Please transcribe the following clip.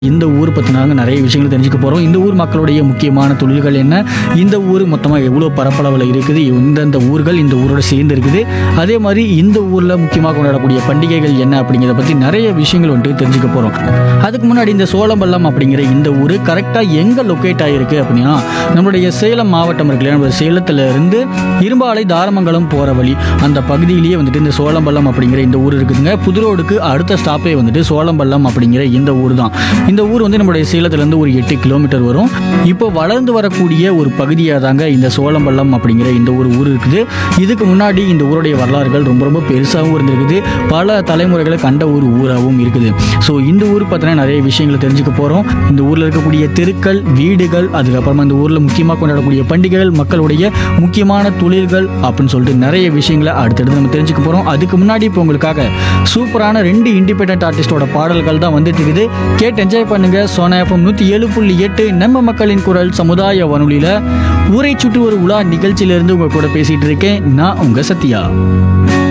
இந்த ஊர் பற்றினாங்க நிறைய விஷயங்கள் தெரிஞ்சுக்க போகிறோம் இந்த ஊர் மக்களுடைய முக்கியமான தொழில்கள் என்ன இந்த ஊர் மொத்தமாக எவ்வளோ பரப்பளவில் இருக்குது எந்தெந்த ஊர்கள் இந்த ஊரோட சேர்ந்து இருக்குது அதே மாதிரி இந்த ஊரில் முக்கியமாக கொண்டாடக்கூடிய பண்டிகைகள் என்ன அப்படிங்கிறத பற்றி நிறைய விஷயங்கள் வந்துட்டு தெரிஞ்சுக்க போகிறோம் அதுக்கு முன்னாடி இந்த சோழம்பள்ளம் அப்படிங்கிற இந்த ஊர் கரெக்டாக எங்கே லொக்கேட் ஆகிருக்கு அப்படின்னா நம்மளுடைய சேலம் மாவட்டம் இருக்கு இல்லையா நம்ம சேலத்துல இருந்து இரும்பாலை தாரமங்கலம் போகிற வழி அந்த பகுதியிலேயே வந்துட்டு இந்த சோழம்பள்ளம் அப்படிங்கிற இந்த ஊர் இருக்குதுங்க புதுரோடுக்கு அடுத்த ஸ்டாப்பே வந்துட்டு சோழம்பள்ளம் அப்படிங்கிற இந்த ஊர் தான் இந்த ஊர் வந்து நம்மளுடைய சேலத்துலேருந்து ஒரு எட்டு கிலோமீட்டர் வரும் இப்போ வளர்ந்து வரக்கூடிய ஒரு பகுதியாக தாங்க இந்த சோழம்பள்ளம் அப்படிங்கிற இந்த ஒரு ஊர் இருக்குது இதுக்கு முன்னாடி இந்த ஊருடைய வரலாறுகள் ரொம்ப ரொம்ப பெருசாகவும் இருந்திருக்குது பல தலைமுறைகளை கண்ட ஒரு ஊராகவும் இருக்குது ஸோ இந்த ஊர் பற்றின நிறைய விஷயங்களை தெரிஞ்சுக்க போகிறோம் இந்த ஊரில் இருக்கக்கூடிய தெருக்கள் வீடுகள் அதுக்கப்புறமா இந்த ஊரில் முக்கியமாக கொண்டாடக்கூடிய பண்டிகைகள் மக்களுடைய முக்கியமான தொழில்கள் அப்படின்னு சொல்லிட்டு நிறைய விஷயங்களை அடுத்தடுத்து நம்ம தெரிஞ்சுக்க போகிறோம் அதுக்கு முன்னாடி இப்போ உங்களுக்காக சூப்பரான ரெண்டு இண்டிபெண்டன்ட் ஆர்டிஸ்டோட பாடல்கள் தான் வந்துட்டு இருக்குது கேட்டு என்ஜாய் பண்ணுங்க சோனா எஃப்எம் நூற்றி ஏழு புள்ளி எட்டு நம்ம மக்களின் குரல் சமுதாய வானொலியில் ஊரை சுற்றி ஒரு உலா நிகழ்ச்சியிலிருந்து உங்க கூட பேசிட்டு இருக்கேன் நான் உங்க சத்யா